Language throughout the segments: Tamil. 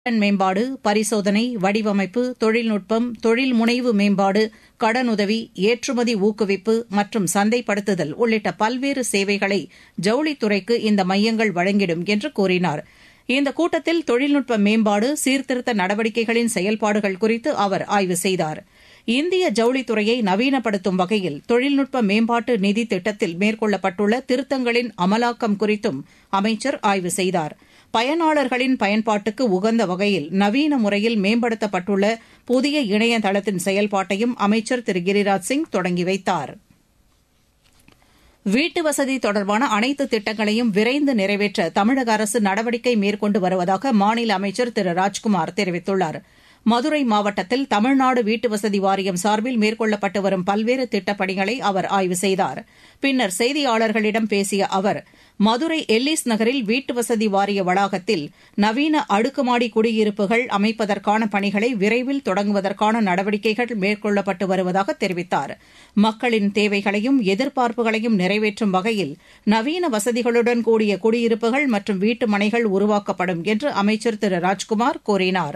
திறன் மேம்பாடு பரிசோதனை வடிவமைப்பு தொழில்நுட்பம் தொழில் முனைவு மேம்பாடு கடனுதவி ஏற்றுமதி ஊக்குவிப்பு மற்றும் சந்தைப்படுத்துதல் உள்ளிட்ட பல்வேறு சேவைகளை ஜவுளித்துறைக்கு இந்த மையங்கள் வழங்கிடும் என்று கூறினார் இந்த கூட்டத்தில் தொழில்நுட்ப மேம்பாடு சீர்திருத்த நடவடிக்கைகளின் செயல்பாடுகள் குறித்து அவர் ஆய்வு செய்தார் இந்திய ஜவுளித்துறையை நவீனப்படுத்தும் வகையில் தொழில்நுட்ப மேம்பாட்டு நிதி திட்டத்தில் மேற்கொள்ளப்பட்டுள்ள திருத்தங்களின் அமலாக்கம் குறித்தும் அமைச்சர் ஆய்வு செய்தார் பயனாளர்களின் பயன்பாட்டுக்கு உகந்த வகையில் நவீன முறையில் மேம்படுத்தப்பட்டுள்ள புதிய இணையதளத்தின் செயல்பாட்டையும் அமைச்சர் திரு கிரிராஜ் சிங் தொடங்கி வைத்தார் வீட்டுவசதி தொடர்பான அனைத்து திட்டங்களையும் விரைந்து நிறைவேற்ற தமிழக அரசு நடவடிக்கை மேற்கொண்டு வருவதாக மாநில அமைச்சர் திரு ராஜ்குமார் தெரிவித்துள்ளார் மதுரை மாவட்டத்தில் தமிழ்நாடு வீட்டுவசதி வாரியம் சார்பில் மேற்கொள்ளப்பட்டு வரும் பல்வேறு திட்டப்பணிகளை அவர் ஆய்வு செய்தார் பின்னர் செய்தியாளர்களிடம் பேசிய அவர் மதுரை எல்லிஸ் நகரில் வீட்டுவசதி வாரிய வளாகத்தில் நவீன அடுக்குமாடி குடியிருப்புகள் அமைப்பதற்கான பணிகளை விரைவில் தொடங்குவதற்கான நடவடிக்கைகள் மேற்கொள்ளப்பட்டு வருவதாக தெரிவித்தார் மக்களின் தேவைகளையும் எதிர்பார்ப்புகளையும் நிறைவேற்றும் வகையில் நவீன வசதிகளுடன் கூடிய குடியிருப்புகள் மற்றும் வீட்டுமனைகள் உருவாக்கப்படும் என்று அமைச்சர் திரு ராஜ்குமார் கூறினார்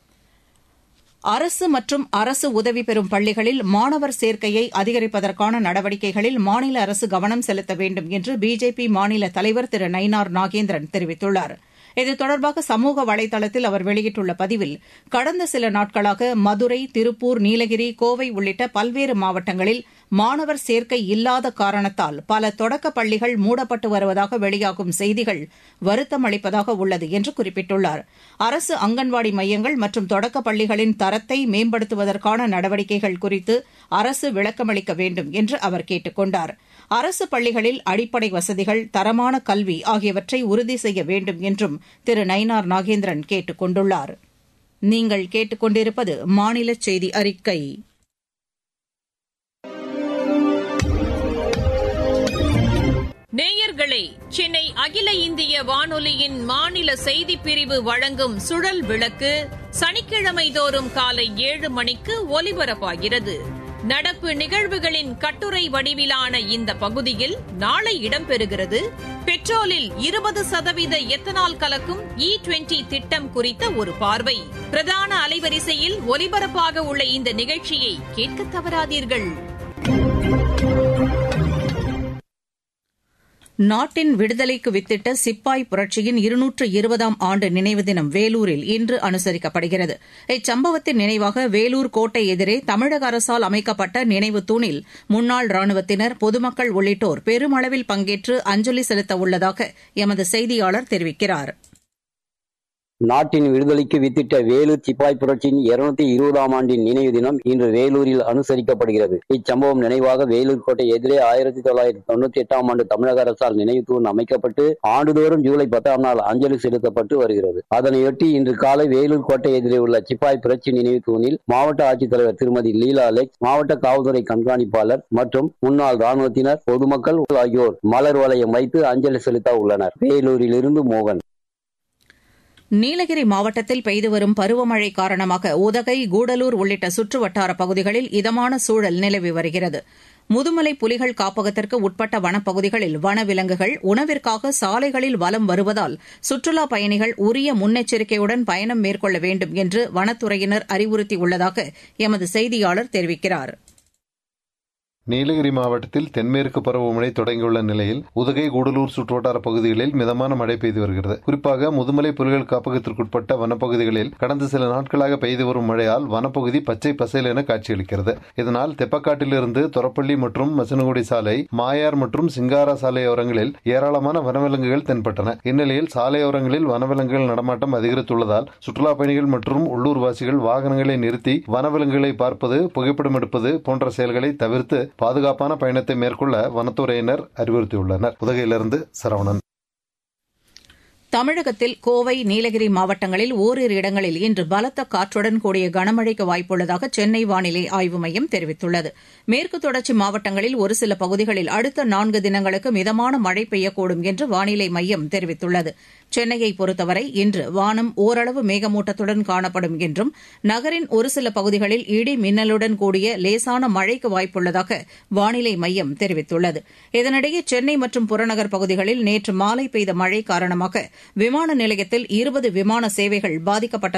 அரசு மற்றும் அரசு உதவி பெறும் பள்ளிகளில் மாணவர் சேர்க்கையை அதிகரிப்பதற்கான நடவடிக்கைகளில் மாநில அரசு கவனம் செலுத்த வேண்டும் என்று பிஜேபி மாநில தலைவர் திரு நயினார் நாகேந்திரன் தெரிவித்துள்ளார் இது தொடர்பாக சமூக வலைதளத்தில் அவர் வெளியிட்டுள்ள பதிவில் கடந்த சில நாட்களாக மதுரை திருப்பூர் நீலகிரி கோவை உள்ளிட்ட பல்வேறு மாவட்டங்களில் மாணவர் சேர்க்கை இல்லாத காரணத்தால் பல தொடக்கப் பள்ளிகள் மூடப்பட்டு வருவதாக வெளியாகும் செய்திகள் வருத்தம் அளிப்பதாக உள்ளது என்று குறிப்பிட்டுள்ளார் அரசு அங்கன்வாடி மையங்கள் மற்றும் தொடக்கப் பள்ளிகளின் தரத்தை மேம்படுத்துவதற்கான நடவடிக்கைகள் குறித்து அரசு விளக்கமளிக்க வேண்டும் என்று அவர் கேட்டுக் கொண்டார் அரசு பள்ளிகளில் அடிப்படை வசதிகள் தரமான கல்வி ஆகியவற்றை உறுதி செய்ய வேண்டும் என்றும் திரு நயினார் நாகேந்திரன் கேட்டுக் கொண்டுள்ளார் நீங்கள் கேட்டுக்கொண்டிருப்பது மாநில செய்தி அறிக்கை நேயர்களே சென்னை அகில இந்திய வானொலியின் மாநில செய்திப் பிரிவு வழங்கும் சுழல் விளக்கு சனிக்கிழமை தோறும் காலை ஏழு மணிக்கு ஒலிபரப்பாகிறது நடப்பு நிகழ்வுகளின் கட்டுரை வடிவிலான இந்த பகுதியில் நாளை இடம்பெறுகிறது பெட்ரோலில் இருபது சதவீத எத்தனால் கலக்கும் இ டுவெண்டி திட்டம் குறித்த ஒரு பார்வை பிரதான அலைவரிசையில் ஒலிபரப்பாக உள்ள இந்த நிகழ்ச்சியை கேட்க தவறாதீர்கள் நாட்டின் விடுதலைக்கு வித்திட்ட சிப்பாய் புரட்சியின் இருநூற்று இருபதாம் ஆண்டு நினைவு தினம் வேலூரில் இன்று அனுசரிக்கப்படுகிறது இச்சம்பவத்தின் நினைவாக வேலூர் கோட்டை எதிரே தமிழக அரசால் அமைக்கப்பட்ட நினைவு தூணில் முன்னாள் ராணுவத்தினர் பொதுமக்கள் உள்ளிட்டோர் பெருமளவில் பங்கேற்று அஞ்சலி செலுத்த உள்ளதாக எமது செய்தியாளர் தெரிவிக்கிறார் நாட்டின் விடுதலைக்கு வித்திட்ட வேலூர் சிப்பாய் புரட்சியின் இருநூத்தி இருபதாம் ஆண்டின் நினைவு தினம் இன்று வேலூரில் அனுசரிக்கப்படுகிறது இச்சம்பவம் நினைவாக வேலூர் கோட்டை எதிரே ஆயிரத்தி தொள்ளாயிரத்தி தொண்ணூத்தி எட்டாம் ஆண்டு தமிழக அரசால் நினைவு தூண் அமைக்கப்பட்டு ஆண்டுதோறும் ஜூலை பத்தாம் நாள் அஞ்சலி செலுத்தப்பட்டு வருகிறது அதனையொட்டி இன்று காலை வேலூர் கோட்டை எதிரே உள்ள சிப்பாய் புரட்சி நினைவு தூணில் மாவட்ட ஆட்சித்தலைவர் திருமதி லீலா அலெக்ஸ் மாவட்ட காவல்துறை கண்காணிப்பாளர் மற்றும் முன்னாள் ராணுவத்தினர் பொதுமக்கள் ஆகியோர் மலர் வளையம் வைத்து அஞ்சலி செலுத்த உள்ளனர் வேலூரிலிருந்து மோகன் நீலகிரி மாவட்டத்தில் பெய்து வரும் பருவமழை காரணமாக உதகை கூடலூர் உள்ளிட்ட சுற்றுவட்டார பகுதிகளில் இதமான சூழல் நிலவி வருகிறது முதுமலை புலிகள் காப்பகத்திற்கு உட்பட்ட வனப்பகுதிகளில் வனவிலங்குகள் உணவிற்காக சாலைகளில் வலம் வருவதால் சுற்றுலாப் பயணிகள் உரிய முன்னெச்சரிக்கையுடன் பயணம் மேற்கொள்ள வேண்டும் என்று வனத்துறையினர் அறிவுறுத்தியுள்ளதாக எமது செய்தியாளர் தெரிவிக்கிறார் நீலகிரி மாவட்டத்தில் தென்மேற்கு பருவமழை தொடங்கியுள்ள நிலையில் உதகை கூடலூர் சுற்றுவட்டார பகுதிகளில் மிதமான மழை பெய்து வருகிறது குறிப்பாக முதுமலை புலிகள் காப்பகத்திற்குட்பட்ட வனப்பகுதிகளில் கடந்த சில நாட்களாக பெய்து வரும் மழையால் வனப்பகுதி பச்சை பசேல் என காட்சியளிக்கிறது இதனால் தெப்பக்காட்டிலிருந்து தொரப்பள்ளி மற்றும் மசனகுடி சாலை மாயார் மற்றும் சிங்காரா சாலையோரங்களில் ஏராளமான வனவிலங்குகள் தென்பட்டன இந்நிலையில் சாலையோரங்களில் வனவிலங்குகள் நடமாட்டம் அதிகரித்துள்ளதால் சுற்றுலா பயணிகள் மற்றும் உள்ளூர்வாசிகள் வாகனங்களை நிறுத்தி வனவிலங்குகளை பார்ப்பது புகைப்படம் எடுப்பது போன்ற செயல்களை தவிர்த்து பாதுகாப்பான பயணத்தை மேற்கொள்ள வனத்துறையினர் அறிவுறுத்தியுள்ளனர் உதகையிலிருந்து சரவணன் தமிழகத்தில் கோவை நீலகிரி மாவட்டங்களில் ஓரிரு இடங்களில் இன்று பலத்த காற்றுடன் கூடிய கனமழைக்கு வாய்ப்புள்ளதாக சென்னை வானிலை ஆய்வு மையம் தெரிவித்துள்ளது மேற்கு தொடர்ச்சி மாவட்டங்களில் ஒரு சில பகுதிகளில் அடுத்த நான்கு தினங்களுக்கு மிதமான மழை பெய்யக்கூடும் என்று வானிலை மையம் தெரிவித்துள்ளது சென்னையை பொறுத்தவரை இன்று வானம் ஓரளவு மேகமூட்டத்துடன் காணப்படும் என்றும் நகரின் ஒரு சில பகுதிகளில் இடி மின்னலுடன் கூடிய லேசான மழைக்கு வாய்ப்புள்ளதாக வானிலை மையம் தெரிவித்துள்ளது இதனிடையே சென்னை மற்றும் புறநகர் பகுதிகளில் நேற்று மாலை பெய்த மழை காரணமாக விமான நிலையத்தில் இருபது விமான சேவைகள் பாதிக்கப்பட்டதாக